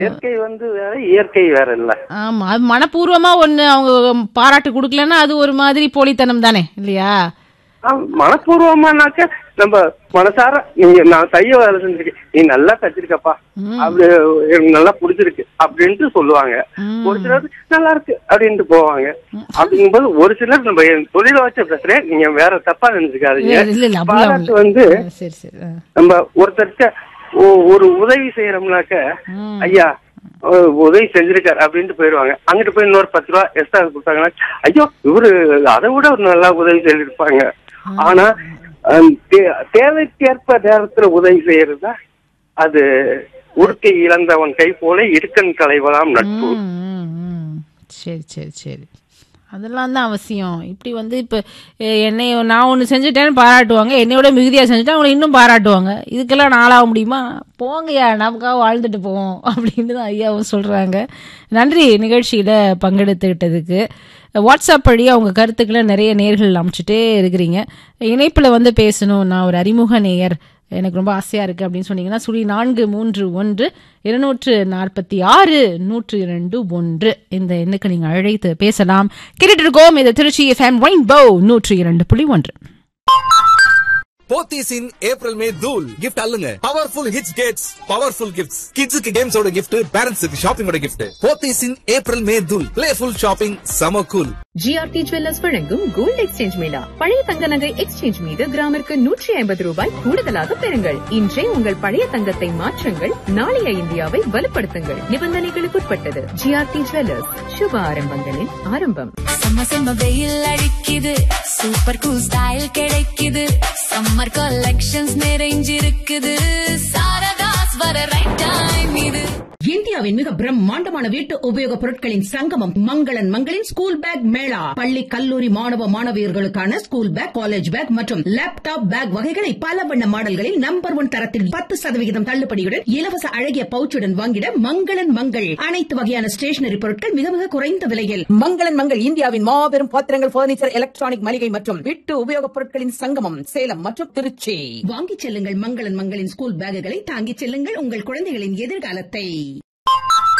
இயற்கை வந்து வேற இயற்கை வேற இல்ல ஆமா அது மனப்பூர்வமா ஒண்ணு அவங்க பாராட்டு கொடுக்கலன்னா அது ஒரு மாதிரி போலித்தனம் தானே இல்லையா ஆ, மனப்பூர்வமானாக்க நம்ம மனசார நீங்க நான் தைய வேலை செஞ்சிருக்கேன் நீ நல்லா தச்சிருக்கப்பா அப்படி எனக்கு நல்லா பிடிச்சிருக்கு அப்படின்ட்டு சொல்லுவாங்க ம். ஒரு சிலர் நல்லா இருக்கு அப்படின்ட்டு போவாங்க அப்படிங்கும்போது ஒரு சிலர் நம்ம என் தொழில வச்ச பேசுறேன் நீங்க வேற தப்பா நினைச்சுக்காதீங்க இல்ல, இல்ல, இல்ல, அப்படிலாம் பாராட்டு இல்ல. வந்து ஆ, சரி சரி ஆ. நம்ம ஒருத்தர்கிட்ட ஒ- ஒரு உதவி செய்யறோம்னாக்க ம். ஐயா அஹ், உதவி செஞ்சிருக்காரு அப்படின்ட்டு போயிடுவாங்க அங்கிட்டு போய் இன்னொரு பத்து ரூபா எக்ஸ்ட்ரா கொடுத்தாங்கன்னா ஐயோ இவரு அதை விட ஒரு நல்லா உதவி செய்திருப்பாங்க ஆனா அஹ், தே- தேவைக்கேற்ப நேரத்துல உதவி செய்யறதா அது உடுக்கை இழந்தவன் கை போல இருக்கன் களைவலாம் நட்பு ம், ம், ம். சரி சரி சரி அதெல்லாம் தான் அவசியம் இப்படி வந்து இப்போ என்னை நான் ஒன்று செஞ்சுட்டேன்னு பாராட்டுவாங்க என்னையோட மிகுதியாக செஞ்சுட்டா அவங்களை இன்னும் பாராட்டுவாங்க இதுக்கெல்லாம் நாளாக முடியுமா போங்கய்யா நமக்காக வாழ்ந்துட்டு போவோம் அப்படின்னு தான் ஐயாவும் சொல்கிறாங்க நன்றி நிகழ்ச்சியில் பங்கெடுத்துக்கிட்டதுக்கு வாட்ஸ்அப் வழியாக உங்கள் கருத்துக்களை நிறைய நேர்கள் அமைச்சிட்டே இருக்கிறீங்க இணைப்பில் வந்து பேசணும் நான் ஒரு அறிமுக நேயர் எனக்கு ரொம்ப ஆசையா இருக்கு அப்படின்னு சொன்னீங்கன்னா சுழி நான்கு மூன்று ஒன்று இருநூற்று நாற்பத்தி ஆறு நூற்று இரண்டு ஒன்று இந்த எண்ணுக்கு நீங்க அழைத்து பேசலாம் கேட்டுட்டு இருக்கோம் இது திருச்சி எஃப்எம் ரெயின்போ நூற்று இரண்டு புள்ளி ஒன்று போத்தீஸ் இன் ஏப்ரல் மே தூல் கிஃப்ட் அல்லுங்க powerful hits gets powerful gifts கிட்ஸுக்கு கேம்ஸோட கிஃப்ட் பேரண்ட்ஸுக்கு ஷாப்பிங்கோட gift Pothys in April May தூல் பிளேஃபுல் ஷாப்பிங் சம கூல் ஜிஆர்டி ஜுவல்லர்ஸ் வழங்கும் கோல்ட் எக்ஸ்சேஞ்ச் மேளா பழைய தங்க நகை எக்ஸ்சேஞ்ச் மீது கிராமிற்கு நூற்றி ஐம்பது ரூபாய் கூடுதலாக பெறுங்கள் இன்றே உங்கள் பழைய தங்கத்தை மாற்றுங்கள் நாளைய இந்தியாவை வலுப்படுத்துங்கள் நிபந்தனைகளுக்குட்பட்டது ஜிஆர்டி ஜுவல்லர்ஸ் சுப ஆரம்பங்களின் ஆரம்பம் செம்ம செம்ம வெயில் அடிக்குது சூப்பர் கூல் ஸ்டைல் கிடைக்குது சம்மர் கலெக்ஷன்ஸ் நிறைஞ்சிருக்குது சாரதாஸ் வர ரைட் டைம் இது இந்தியாவின் மிக பிரம்மாண்டமான வீட்டு உபயோகப் பொருட்களின் சங்கமம் மங்களன் மங்களின் ஸ்கூல் பேக் மேளா பள்ளி கல்லூரி மாணவ மாணவியர்களுக்கான ஸ்கூல் பேக் காலேஜ் பேக் மற்றும் லேப்டாப் பேக் வகைகளை பல வண்ண மாடல்களில் நம்பர் ஒன் தரத்தில் பத்து சதவிகிதம் தள்ளுபடியுடன் இலவச அழகிய பவுச்சுடன் வாங்கிட மங்களன் மங்கள் அனைத்து வகையான ஸ்டேஷனரி பொருட்கள் மிக மிக குறைந்த விலையில் மங்களன் மங்கள் இந்தியாவின் மாபெரும் பாத்திரங்கள் பர்னிச்சர் எலக்ட்ரானிக் மளிகை மற்றும் வீட்டு உபயோகப் பொருட்களின் சங்கமம் சேலம் மற்றும் திருச்சி வாங்கிச் செல்லுங்கள் மங்களன் மங்களின் ஸ்கூல் பேக்குகளை தாங்கிச் செல்லுங்கள் உங்கள் குழந்தைகளின் எதிர்காலத்தை